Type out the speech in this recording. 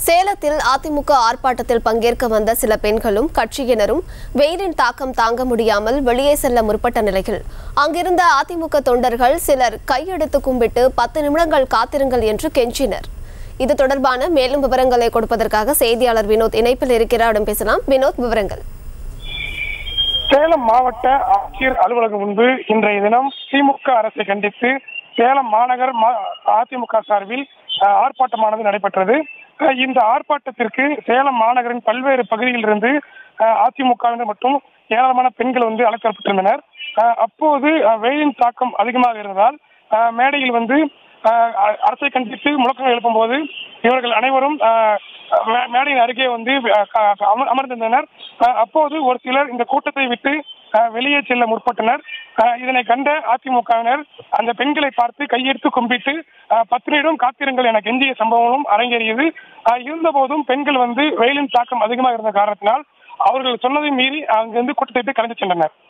சேலத்தில் அதிமுக ஆர்ப்பாட்டத்தில் பங்கேற்க வந்த சில பெண்களும் கட்சியினரும் வெயிலின் தாக்கம் தாங்க முடியாமல் வெளியே செல்ல முற்பட்ட நிலையில் அங்கிருந்த அதிமுக தொண்டர்கள் சிலர் கையெடுத்து கும்பிட்டு பத்து நிமிடங்கள் காத்திருங்கள் என்று கெஞ்சினர் இது தொடர்பான மேலும் விவரங்களை கொடுப்பதற்காக செய்தியாளர் வினோத் இணைப்பில் இருக்கிறாரிடம் பேசலாம் வினோத் விவரங்கள் சேலம் மாவட்ட ஆட்சியர் அலுவலகம் முன்பு இன்றைய தினம் திமுக அரசை கண்டித்து சேலம் மாநகர் மா- அதிமுக சார்பில் அஹ், ஆர்ப்பாட்டமானது நடைபெற்றது அஹ், இந்த ஆர்ப்பாட்டத்திற்கு சேலம் மாநகரின் பல்வேறு பகுதிகளிலிருந்து அஹ், அதிமுகவினர் மற்றும் ஏராளமான பெண்கள் வந்து அழைக்கப்பட்டிருந்தனர் அஹ், அப்போது அஹ், வெயிலின் தாக்கம் அதிகமாக இருந்ததால் அஹ், மேடையில் வந்து அஹ், அ- அரசை கண்டித்து முழக்கங்கள் எழுப்பும்போது இவர்கள் அனைவரும் அஹ், மே- மேடையின் அருகே வந்து அஹ், க- அமர்- அமர்ந்திருந்தனர் அஹ், அப்போது ஒரு சிலர் இந்த கூட்டத்தை விட்டு அஹ், வெளியே செல்ல முற்பட்டனர் அஹ், இதனை கண்ட அதிமுகவினர் அந்த பெண்களை பார்த்து கையெடுத்து கும்பிட்டு அஹ், பத்து நிமிடம் காத்திருங்கள் என கெஞ்சிய சம்பவங்களும் அரங்கேறியது அஹ், இருந்தபோதும் பெண்கள் வந்து வெயிலின் தாக்கம் அதிகமாக இருந்த காரணத்தினால் அவர்கள் சொன்னதை மீறி அங்கிருந்து கூட்டத்தை விட்டு கலந்து சென்றனர்